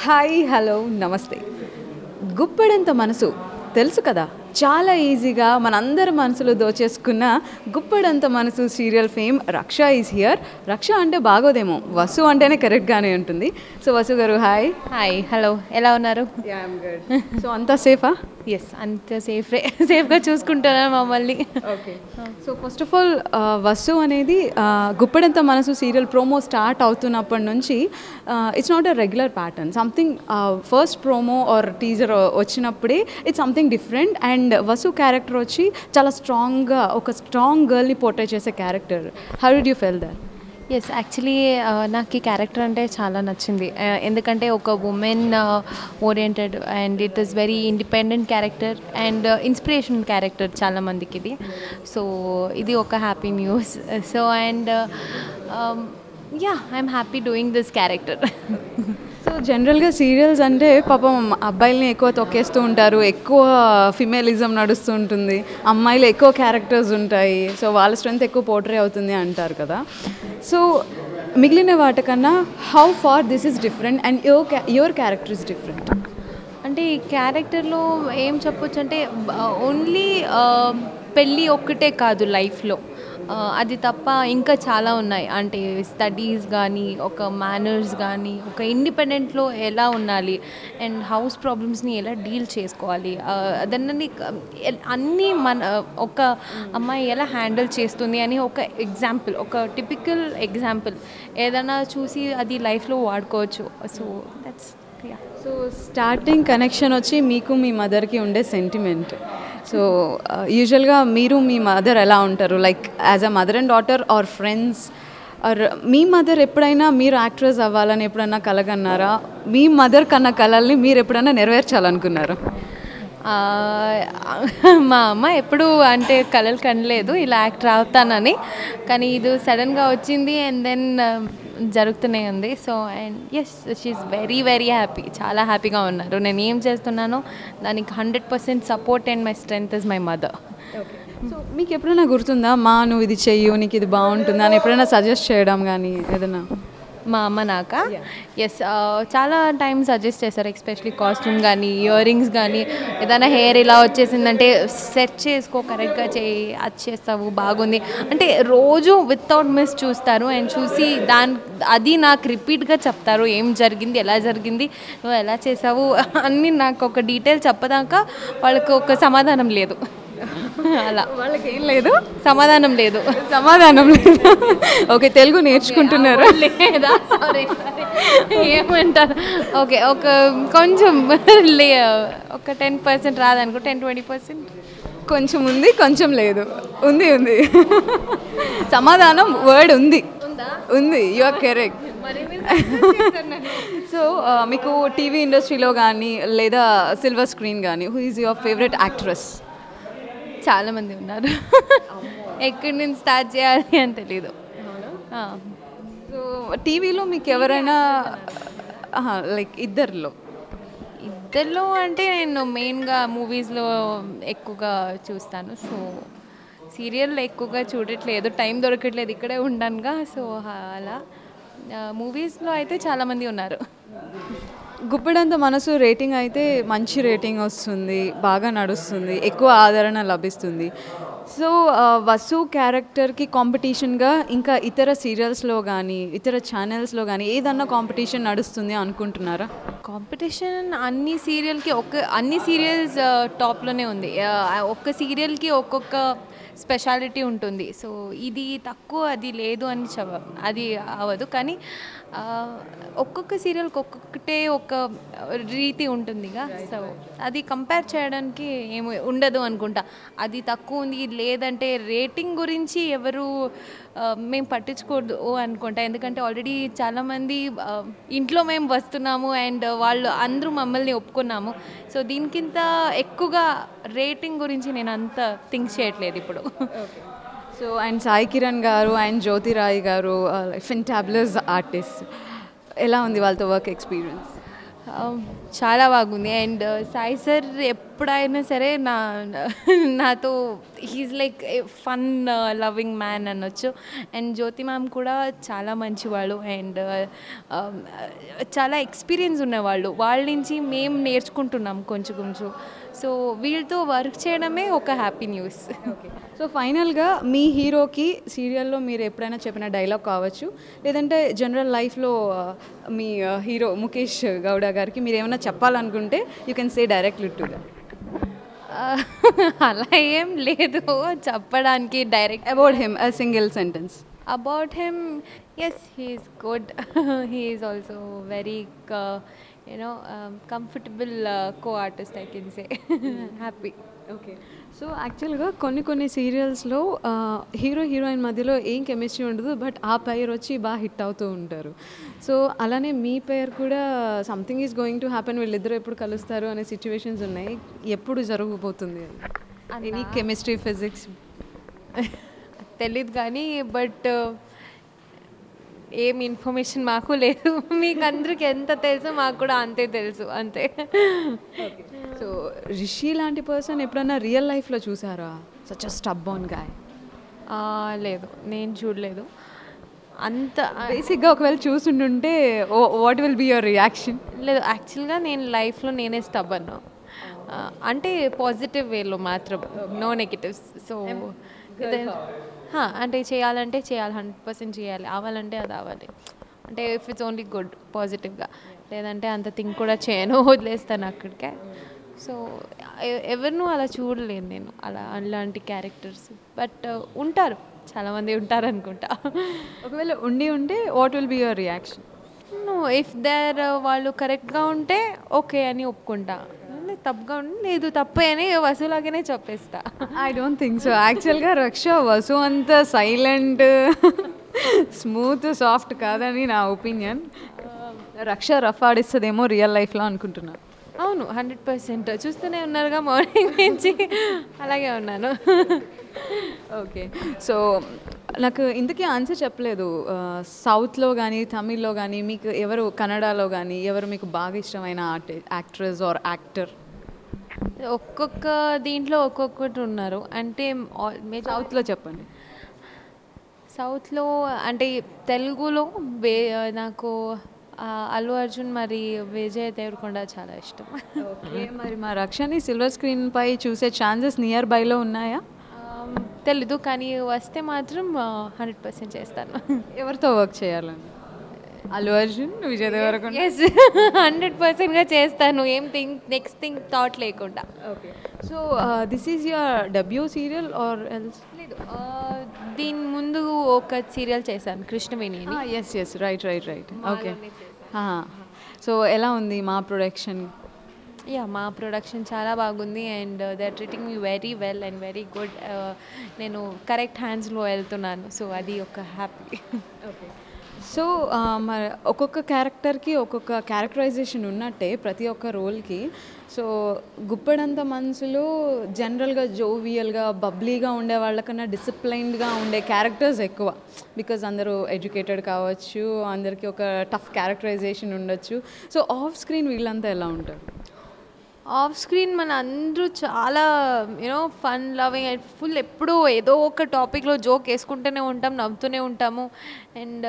Hi hello నమస్తే గుప్పెడంత మనసు తెలుసు కదా చాలా ఈజీగా మనందరి మనసులో దోచేసుకున్న Guppedantha Manasu serial fame Raksha is here Raksha అంటే బాగోదేమో వసు అంటేనే కరెక్ట్గానే ఉంటుంది సో వసు గారు హాయ్ హాయ్ హలో ఎలా ఉన్నారు సో అంతా సేఫా ఎస్ అంత సేఫ్ సేఫ్గా చూసుకుంటున్నారు మమ్మల్ని okay so first of all Vasu అనేది uh, Guppedantha Manasu serial promo start అవుతున్నప్పటి నుంచి it's not a regular pattern something first promo or teaser వచ్చినప్పుడే it's something different and Vasu character వచ్చి చాలా స్ట్రాంగ్గా ఒక స్ట్రాంగ్ గర్ల్ని పోర్ట్రే చేసే character how did you feel there yes actually నాకు ఈ క్యారెక్టర్ అంటే చాలా నచ్చింది Uh, ఎందుకంటే ఒక women oriented and it is very independent character and inspiration character చాలా మందికి ఇది సో ఇది ఒక happy news so and yeah I'm happy doing this character so జనరల్గా సీరియల్స్ అంటే పాపం అబ్బాయిల్ని ఎక్కువ తొక్కేస్తూ ఉంటారు ఎక్కువ ఫిమేలిజం నడుస్తూ ఉంటుంది అమ్మాయిలు ఎక్కువ క్యారెక్టర్స్ ఉంటాయి సో వాళ్ళ స్ట్రెంత్ ఎక్కువ పోర్ట్రే అవుతుంది అంటారు కదా సో మిగిలిన వాటికన్నా how far this is different and your your character is different అంటే ఈ క్యారెక్టర్లో ఏం చెప్పొచ్చు అంటే ఓన్లీ పెళ్ళి ఒక్కటే కాదు లైఫ్లో అది తప్ప ఇంకా చాలా ఉన్నాయి అంటే స్టడీస్ కానీ ఒక మేనర్స్ కానీ ఒక ఇండిపెండెంట్లో ఎలా ఉండాలి అండ్ హౌస్ ప్రాబ్లమ్స్ని ఎలా డీల్ చేసుకోవాలి దాన్ని అన్నీ మన ఒక అమ్మాయి ఎలా హ్యాండిల్ చేస్తుంది అని ఒక ఎగ్జాంపుల్ ఒక టిపికల్ ఎగ్జాంపుల్ ఏదైనా చూసి అది లైఫ్లో వాడుకోవచ్చు so that's yeah so starting connection వచ్చి మీకు మీ మదర్కి ఉండే సెంటిమెంట్ సో యూజువల్గా మీరు మీ మదర్ ఎలా ఉంటారు like as a mother and daughter are friends or మీ మదర్ ఎప్పుడైనా మీరు యాక్ట్రెస్ అవ్వాలని ఎప్పుడైనా కలగన్నారా మీ మదర్ కన్న కళల్ని మీరు ఎప్పుడైనా నెరవేర్చాలనుకున్నారా ఆ, మా అమ్మ ఎప్పుడు అంటే కలలు కనలేదు ఇలా యాక్టర్ అవుతానని కానీ ఇది సడన్గా వచ్చింది అండ్ దెన్ జరుగుతూనే ఉంది so and yes she's very very happy చాలా హ్యాపీగా ఉన్నారు నేను ఏం చేస్తున్నానో దానికి hundred percent support and my strength is my mother so మీకు ఎప్పుడైనా గుర్తుందా మా నువ్వు ఇది చెయ్యు నీకు ఇది బాగుంటుందా అని ఎప్పుడైనా సజెస్ట్ చేయడం కానీ ఏదైనా మా అమ్మ నాక ఎస్ చాలా టైం సజెస్ట్ చేశారు ఎస్పెషలీ కాస్ట్యూమ్ కానీ ఇయర్ రింగ్స్ కానీ ఏదైనా హెయిర్ ఇలా వచ్చేసిందంటే సెట్ చేసుకో కరెక్ట్గా చేయి అది చేస్తావు బాగుంది అంటే రోజు వితౌట్ మిస్ చూస్తారు అండ్ చూసి దాని అది నాకు రిపీట్గా చెప్తారు ఏం జరిగింది ఎలా జరిగింది నువ్వు ఎలా చేసావు అన్నీ నాకు ఒక డీటెయిల్ చెప్పదాకా వాళ్ళకి ఒక సమాధానం లేదు అలా వాళ్ళకి ఏం లేదు సమాధానం లేదు సమాధానం లేదు ఓకే తెలుగు నేర్చుకుంటున్నారు లేదా సారీ ఏమంటారు ఓకే ఒక కొంచెం లే ఒక టెన్ పర్సెంట్ రాదనుకో టెన్ ట్వంటీ పర్సెంట్ కొంచెం ఉంది కొంచెం లేదు ఉంది ఉంది సమాధానం వర్డ్ ఉంది ఉంది యు ఆర్ కరెక్ట్ సో మీకు టీవీ ఇండస్ట్రీలో కానీ లేదా సిల్వర్ స్క్రీన్ కానీ who is your favourite actress చాలా మంది ఉన్నారు ఎక్కడి నుంచి స్టార్ట్ చేయాలి అని తెలీదు ఆ. సో టీవీలో మీకు ఎవరైనా లైక్ ఇద్దరిలో ఇద్దరిలో అంటే నేను మెయిన్గా మూవీస్లో ఎక్కువగా చూస్తాను సో సీరియల్ ఎక్కువగా చూడట్లేదు టైం దొరకట్లేదు ఇక్కడే ఉండనుగా సో అలా మూవీస్లో అయితే చాలామంది ఉన్నారు గుప్పెడంత మనసు రేటింగ్ అయితే మంచి రేటింగ్ వస్తుంది బాగా నడుస్తుంది ఎక్కువ ఆదరణ లభిస్తుంది సో ఆ, వసు క్యారెక్టర్కి కాంపిటీషన్గా ఇంకా ఇతర సీరియల్స్లో కానీ ఇతర ఛానల్స్లో కానీ ఏదన్నా కాంపిటీషన్ నడుస్తుంది అనుకుంటున్నారా కాంపిటీషన్ అన్ని సీరియల్కి ఒక అన్ని సీరియల్స్ టాప్లోనే ఉంది ఆ, ఒక్క సీరియల్కి ఒక్కొక్క స్పెషాలిటీ ఉంటుంది సో ఇది తక్కువ అది లేదు అని చెప్ప అది అవ్వదు కానీ ఆ, ఒక్కొక్క సీరియల్కి ఒక్కొక్కటే ఒక రీతి ఉంటుందిగా సో అది కంపేర్ చేయడానికి ఏమి ఉండదు అనుకుంటా అది తక్కువ ఉంది ఇది లేదంటే రేటింగ్ గురించి ఎవరు ఆ, మేము పట్టించుకూడదు అనుకుంటా ఎందుకంటే ఆల్రెడీ చాలామంది ఆ, ఇంట్లో మేము వస్తున్నాము అండ్ వాళ్ళు అందరూ మమ్మల్ని ఒప్పుకున్నాము సో దీనికింత ఎక్కువగా రేటింగ్ గురించి నేను అంత థింక్ చేయట్లేదు ఇప్పుడు సో అండ్ సాయి కిరణ్ గారు అండ్ జ్యోతిరాయ్ గారు ఫిన్ టాబ్లెస్ ఆర్టిస్ట్ ఎలా ఉంది వాళ్ళతో వర్క్ ఎక్స్పీరియన్స్ చాలా బాగుంది అండ్ సాయి సార్ ఎప్పుడైనా సరే నా నాతో he's like fun loving man and Jyothi జ్యోతి మ్యామ్ కూడా చాలా మంచివాళ్ళు అండ్ చాలా ఎక్స్పీరియన్స్ ఉన్నవాళ్ళు వాళ్ళ నుంచి మేము నేర్చుకుంటున్నాం కొంచెం కొంచెం సో వీళ్ళతో వర్క్ చేయడమే ఒక హ్యాపీ న్యూస్ ఓకే సో ఫైనల్గా మీ హీరోకి సీరియల్లో మీరు ఎప్పుడైనా చెప్పిన డైలాగ్ కావచ్చు లేదంటే జనరల్ లైఫ్లో మీ హీరో ముఖేష్ గౌడ గారికి మీరు ఏమైనా చెప్పాలనుకుంటే you can say directly to that అలా ఏం లేదు చెప్పడానికి direct about him a single sentence about him yes he is good he is also very uh, you know um, comfortable uh, co-artist i can say happy okay so యాక్చువల్గా కొన్ని కొన్ని సీరియల్స్లో hero heroine మధ్యలో ఏం chemistry ఉండదు but ఆ పేరు వచ్చి బాగా హిట్ అవుతూ ఉంటారు సో అలానే మీ పేరు కూడా something is going to happen వీళ్ళిద్దరూ ఎప్పుడు కలుస్తారు అనే సిచ్యువేషన్స్ ఉన్నాయి ఎప్పుడు జరగబోతుంది ఎనీ కెమిస్ట్రీ ఫిజిక్స్ తెలీదు కానీ బట్ ఏం ఇన్ఫర్మేషన్ మాకు లేదు మీకు అందరికి ఎంత తెలుసో మాకు కూడా అంతే తెలుసు అంతే సో రిషి లాంటి పర్సన్ ఎప్పుడన్నా రియల్ లైఫ్లో చూసారా such a stubborn guy ఆ, లేదు నేను చూడలేదు అంత బేసిక్గా ఒకవేళ చూసుంటుంటే what will be your reaction లేదు యాక్చువల్గా నేను లైఫ్లో నేనే స్టబ్బన్ అంటే పాజిటివ్ వేలో మాత్రం నో నెగిటివ్స్ సో అంటే చేయాలంటే చేయాలి హండ్రెడ్ పర్సెంట్ చేయాలి అవ్వాలంటే అది అవ్వాలి అంటే ఇఫ్ ఇట్స్ ఓన్లీ గుడ్ పాజిటివ్గా లేదంటే అంత థింక్ కూడా చేయను వదిలేస్తాను అక్కడికే సో ఎవరినూ అలా చూడలేను నేను అలా అలాంటి క్యారెక్టర్స్ బట్ ఉంటారు చాలామంది ఉంటారు అనుకుంటా ఒకవేళ ఉండి ఉంటే what will be your reaction no if there వాళ్ళు కరెక్ట్గా ఉంటే ఓకే అని ఒప్పుకుంటా లేదు, తప్పుగా ఉంటే లేదు తప్పే అని వసూలాగానే చెప్పేస్తా ఐ డోంట్ థింక్ సో యాక్చువల్గా రక్ష వసు అంత సైలెంట్ స్మూత్ సాఫ్ట్ కాదని నా ఒపీనియన్ రక్ష రఫ్ ఆడిస్తుందేమో రియల్ లైఫ్లో అనుకుంటున్నాను అవును హండ్రెడ్ పర్సెంట్ చూస్తూనే ఉన్నారుగా మార్నింగ్ నుంచి అలాగే ఉన్నాను ఓకే సో నాకు ఇంతకీ ఆన్సర్ చెప్పలేదు సౌత్లో కానీ తమిళ్లో కానీ మీకు ఎవరు కన్నడలో కానీ ఎవరు మీకు బాగా ఇష్టమైన ఆర్టి యాక్ట్రెస్ ఆర్ యాక్టర్ ఒక్కొక్క దీంట్లో ఒక్కొక్కటి ఉన్నారు అంటే సౌత్లో చెప్పండి సౌత్లో అంటే తెలుగులో వే నాకు ఆ, అల్లు అర్జున్ మరి విజయ్ దేవరకొండ చాలా ఇష్టం ఓకే మరి మా రక్షని సిల్వర్ స్క్రీన్ పై చూసే ఛాన్సెస్ నియర్ బైలో ఉన్నాయా ఆమ్, తెలీదు కానీ వస్తే మాత్రం హండ్రెడ్ పర్సెంట్ చేస్తాను ఎవరితో వర్క్ చేయాలని అల్లు అర్జున్ విజయ్ దేవరకొండ ఎస్ హండ్రెడ్ పర్సెంట్గా చేస్తాను ఏం థింక్ నెక్స్ట్ థింక్ థాట్ లేకుండా okay so this is your W serial or else లేదు ఆ, దీని ముందు ఒక సీరియల్ చేశాను కృష్ణవేణి అని yes yes right right right okay so ఎలా ఉంది మా ప్రొడక్షన్ యా మా ప్రొడక్షన్ చాలా బాగుంది and they are treating me very well and very good నేను కరెక్ట్ హ్యాండ్స్లో వెళ్తున్నాను సో అది ఒక హ్యాపీ ఓకే సో మరి ఒక్కొక్క క్యారెక్టర్కి ఒక్కొక్క క్యారెక్టరైజేషన్ ఉన్నట్టే ప్రతి ఒక్క రోల్కి సో గుప్పడంత మనసులో జనరల్గా జోవియల్గా బబ్లీగా ఉండే వాళ్ళకన్నా డిసిప్లైన్డ్గా ఉండే క్యారెక్టర్స్ ఎక్కువ బికాజ్ అందరూ ఎడ్యుకేటెడ్ కావచ్చు అందరికీ ఒక టఫ్ క్యారెక్టరైజేషన్ ఉండొచ్చు సో ఆఫ్ స్క్రీన్ వీళ్ళంతా ఎలా ఉంటారు ఆఫ్ స్క్రీన్ మన అందరూ చాలా యూనో ఫన్ లవింగ్ ఫుల్ ఎప్పుడూ ఏదో ఒక టాపిక్లో జోక్ వేసుకుంటూనే ఉంటాం నవ్వుతూనే ఉంటాము అండ్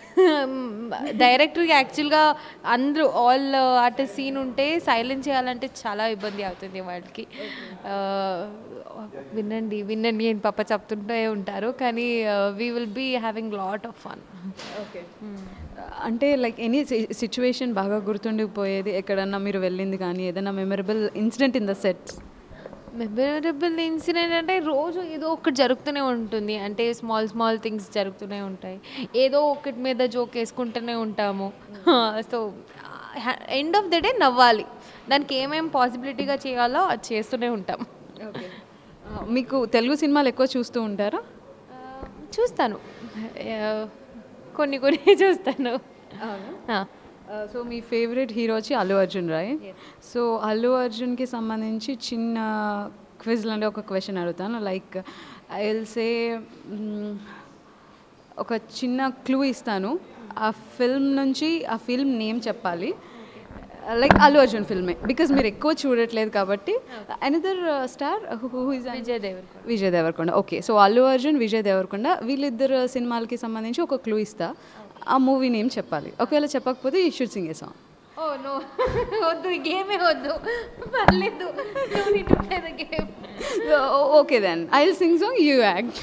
డైరెక్టర్కి యాక్చువల్గా అందరూ ఆల్ అట్ సీన్ ఉంటే సైలెన్స్ చేయాలంటే చాలా ఇబ్బంది అవుతుంది వాళ్ళకి Uh, వినండి వినండి అని పాప చెప్తుంటే ఉంటారు కానీ we will be having lot of fun okay అంటే లైక్ ఎనీ సిచ్యువేషన్ బాగా గుర్తుండిపోయేది ఎక్కడన్నా మీరు వెళ్ళింది కానీ ఏదైనా memorable incident in the sets memorable incident అంటే రోజు ఏదో ఒకటి జరుగుతూనే ఉంటుంది అంటే స్మాల్ స్మాల్ థింగ్స్ జరుగుతూనే ఉంటాయి ఏదో ఒకటి మీద జోక్ వేసుకుంటూనే ఉంటాము so end of the day నవ్వాలి దానికి ఏమేం పాసిబిలిటీగా చేయాలో అది చేస్తూనే ఉంటాం ఓకే మీకు తెలుగు సినిమాలు ఎక్కువ చూస్తూ ఉంటారా Uh, చూస్తాను Uh, కొన్ని కొన్ని చూస్తాను Ah. సో మీ ఫేవరెట్ హీరో వచ్చి అల్లు అర్జున్ రాయ్ సో అల్లు అర్జున్కి సంబంధించి చిన్న క్విజ్ లాంటి ఒక క్వశ్చన్ అడుగుతాను లైక్ ఐ విల్ సే ఒక చిన్న క్లూ ఇస్తాను ఆ ఫిల్మ్ నుంచి ఆ ఫిల్మ్ నేమ్ చెప్పాలి లైక్ అల్లు అర్జున్ ఫిల్మే బికాస్ మీరు ఎక్కువ చూడట్లేదు కాబట్టి another star who is Vijay Deverakonda Vijay Deverakonda okay so Allu Arjun Vijay Deverakonda వీళ్ళిద్దరు సినిమాలకి సంబంధించి ఒక క్లూ ఇస్తా ఆ మూవీ నేమ్ చెప్పాలి ఒకవేళ చెప్పకపోతే ఈ should sing a song oh no వద్దు ఈ గేమే వద్దు పర్లేదు game okay then I will sing song you act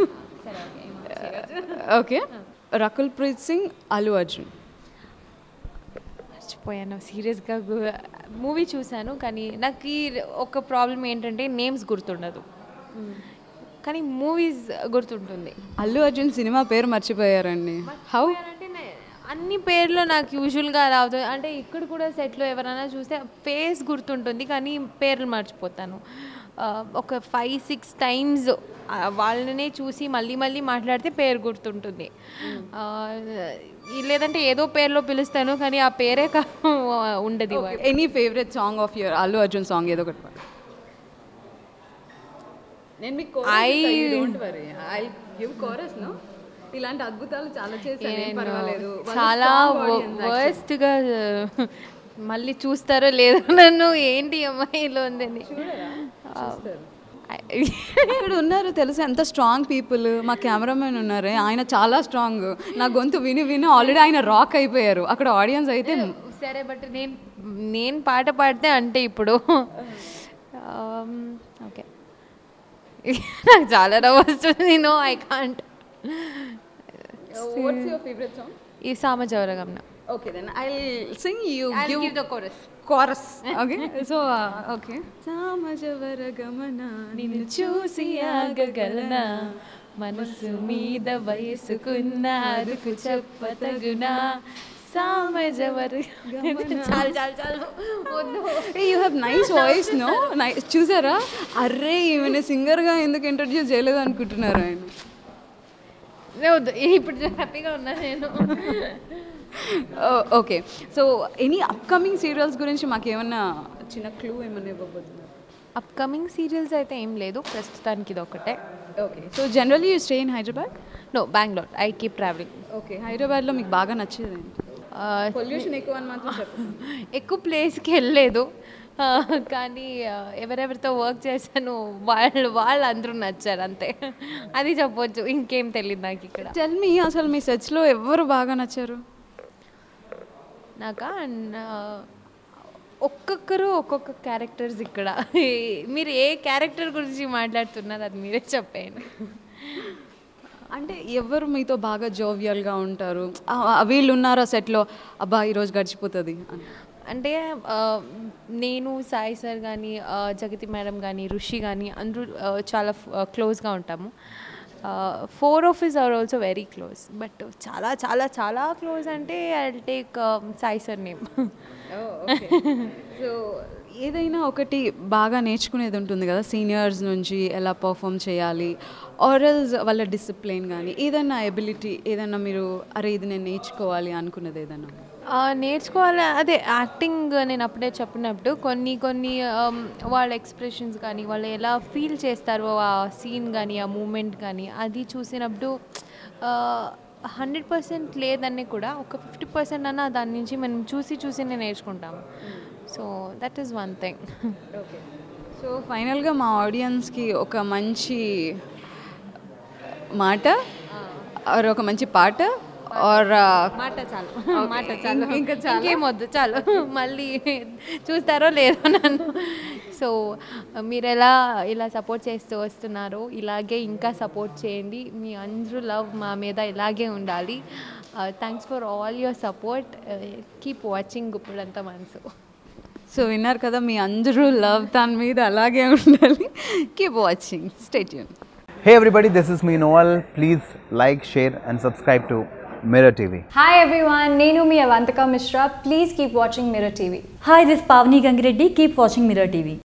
okay Rakul Preet Singh Allu Arjun మర్చిపోయాను సీరియస్గా మూవీ చూశాను కానీ నాకు ఈ ఒక ప్రాబ్లం ఏంటంటే నేమ్స్ గుర్తుండదు కానీ మూవీస్ గుర్తుంటుంది అల్లు అర్జున్ సినిమా పేరు మర్చిపోయారండి హౌ అంటే నే- అన్ని పేర్లు నాకు యూజువల్గా అలా అవుతుంది అంటే ఇక్కడ కూడా సెట్లో ఎవరైనా చూస్తే ఫేస్ గుర్తుంటుంది కానీ పేర్లు మర్చిపోతాను ఆ, ఒక ఫైవ్ సిక్స్ టైమ్స్ వాళ్ళనే చూసి మళ్ళీ మళ్ళీ మాట్లాడితే పేరు గుర్తుంటుంది ఆ, ఈ- లేదంటే ఏదో పేరులో పిలుస్తాను కానీ ఆ పేరే కా ఉండదు any favourite song of your Allu Arjun song ఏదో ఒకటి పాడు నేను మీకు I- don't worry I give chorus no ఇలాంటి అద్భుతాలు చాలా చేశాను ఏం పర్వాలేదు వాళ్ళు చాలా strong audience actually. వర్స్ట్గా మళ్ళీ చూస్తారో లేదో నన్ను ఏంటి ఈ అమ్మాయిలో ఉందని ఇక్కడ ఉన్నారు తెలుసా ఎంత స్ట్రాంగ్ పీపుల్ మా కెమెరామెన్ ఉన్నారు ఆయన చాలా స్ట్రాంగ్ నా గొంతు విని విని ఆల్రెడీ ఆయన రాక్ అయిపోయారు అక్కడ ఆడియన్స్ అయితే సరే బట్ నేను నేను పాట పాడితే అంటే ఇప్పుడు ఓకే నాకు చాలా నవ్వు వస్తుంది no I can't what's your favourite song ఈ Samajavaragamana okay then I sing you give give the chorus chorus okay so okay సామజవర గమన నిన్ను చూసి ఆగగలనా మనసు మీద వయసుకున్న అదుకు చెప్పతగునా సామజవరు చాలు చాలు చాలు వద్దు you have nice voice no nice చూసారా అర్రే ఈమెను సింగర్గా ఎందుకు ఇంట్రడ్యూస్ చేయలేదు అనుకుంటున్నారు ఆయన నే వద్దు ఇప్పుడు హ్యాపీగా ఉన్నా నేను okay so any upcoming serials గురించి మాకు ఏమన్నా చిన్న క్లూ ఏమన్నా ఇవ్వబోతున్నారు అప్కమింగ్ సీరియల్స్ అయితే ఏం లేదు ప్రస్తుతానికి ఇది ఒకటే okay so generally you stay in Hyderabad no Bengaluru I keep travelling okay హైదరాబాద్లో మీకు బాగా నచ్చేది ఏంటి పొల్యూషన్ ఎక్కువ అని మాత్రం చెప్పండి ఎక్కువ ప్లేస్కి వెళ్ళలేదు ఆ, కానీ ఆ, ఎవరెవరితో వర్క్ చేశాను వాళ్ళు వాళ్ళు అందరూ నచ్చారు అంతే అది చెప్పొచ్చు ఇంకేం తెలియదు నాకు ఇక్కడ టెల్ మీ అసలు మీ సెట్స్లో ఎవరు బాగా నచ్చారు నాకా నా- ఒక్కొక్కరు ఒక్కొక్క క్యారెక్టర్స్ ఇక్కడ మీరు ఏ క్యారెక్టర్ గురించి మాట్లాడుతున్నారు అది మీరే చెప్పేయండి అంటే ఎవరు మీతో బాగా జోవియల్గా ఉంటారు ఆ, ఆ, వీళ్ళు ఉన్నారా సెట్లో అబ్బా ఈరోజు గడిచిపోతుంది అని అంటే ఆ, నేను సాయి సార్ కానీ జగతి మేడం కానీ ఋషి కానీ అందరూ ఆ, చాలా క్లోజ్గా ఉంటాము four of is are also very close but చాలా చాలా చాలా క్లోజ్ అంటే I take Sai sir name so ఏదైనా ఒకటి బాగా నేర్చుకునేది ఉంటుంది కదా సీనియర్స్ నుంచి ఎలా పర్ఫామ్ చేయాలి ఆరల్స్ వాళ్ళ డిసిప్లిన్ కానీ ఏదైనా ఎబిలిటీ ఏదైనా మీరు అరే ఇది నేను నేర్చుకోవాలి అనుకున్నది ఏదైనా ఆ, నేర్చుకోవాలి అదే యాక్టింగ్ నేను అప్పుడే చెప్పినప్పుడు కొన్ని కొన్ని ఆమ్, వాళ్ళ ఎక్స్ప్రెషన్స్ కానీ వాళ్ళు ఎలా ఫీల్ చేస్తారో ఆ సీన్ కానీ ఆ మూమెంట్ కానీ అది చూసినప్పుడు హండ్రెడ్ పర్సెంట్ లేదని కూడా ఒక ఫిఫ్టీ పర్సెంట్ అన్న దాని నుంచి మనం చూసి చూసి నేర్చుకుంటాము so that is one thing okay so ఫైనల్గా మా ఆడియన్స్కి ఒక మంచి మాట ఆర్ ఒక మంచి పాట ఆర్ మాట చాలు మాట చాలు ఇంకా- ఇంకా చాలా? ఇంకేం వద్దు చాలు మళ్ళీ చూస్తారో లేదో నన్ను సో మీరు ఎలా ఇలా సపోర్ట్ చేస్తూ వస్తున్నారో ఇలాగే ఇంకా సపోర్ట్ చేయండి మీ అందరూ లవ్ మా మీద ఇలాగే ఉండాలి thanks for all your support keep watching గుప్పుడంతా మనసు సో విన్నారు కదా మీ అందరూ లవ్ దాని మీద అలాగే ఉండాలి keep watching state Hey everybody, this is me Noel. Please like, share, and subscribe to Mirror TV. Hi everyone, Nenu mi Avantika Mishra. Please keep watching Mirror TV. Hi, this is Pavni Gangireddy. Keep watching Mirror TV.